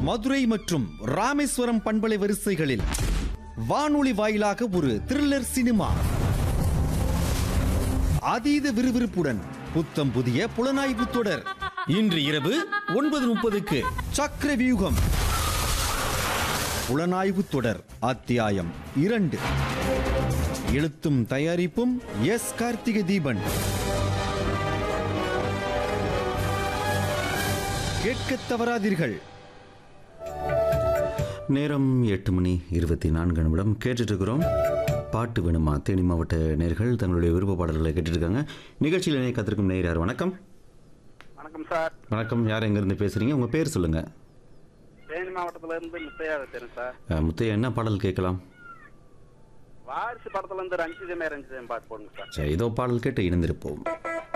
மதுரை மற்றும் ராமேஸ்வரம் பண்பலை வரிசைகளில் வானொலி வாயிலாக ஒரு த்ரில்லர் சினிமா அதீத விறுவிறுப்புடன் புத்தம் புதிய புலனாய்வு தொடர் இன்று இரவு ஒன்பது முப்பதுக்கு சக்கர வியூகம் புலனாய்வு தொடர் அத்தியாயம் இரண்டு எழுத்தும் தயாரிப்பும் எஸ் கார்த்திகை தீபன் கேட்கத் தவறாதீர்கள் நேரம் எட்டு மணி இருபத்தி நான்கு நிமிடம் கேட்டுட்டு இருக்கிறோம் பாட்டு வேணுமா தேனி மாவட்ட நேர்கள் தங்களுடைய விருப்ப பாடல்களை கேட்டுட்டு இருக்காங்க நிகழ்ச்சியில் இணைய கத்திருக்கும் நேர் யார் வணக்கம் வணக்கம் சார் வணக்கம் யார் எங்கேருந்து பேசுறீங்க உங்கள் பேர் சொல்லுங்க தேனி மாவட்டத்துல இருந்து முத்தையா பேசுறேன் சார் அஹ், முத்தையா என்ன பாடல் கேட்கலாம் வாரிசு படத்துல இருந்து ரஞ்சிதமே ரஞ்சிதம் பாட்டு போடுங்க சார் சரி ஏதோ பாடல் கேட்டு இணைந்திருப்போம்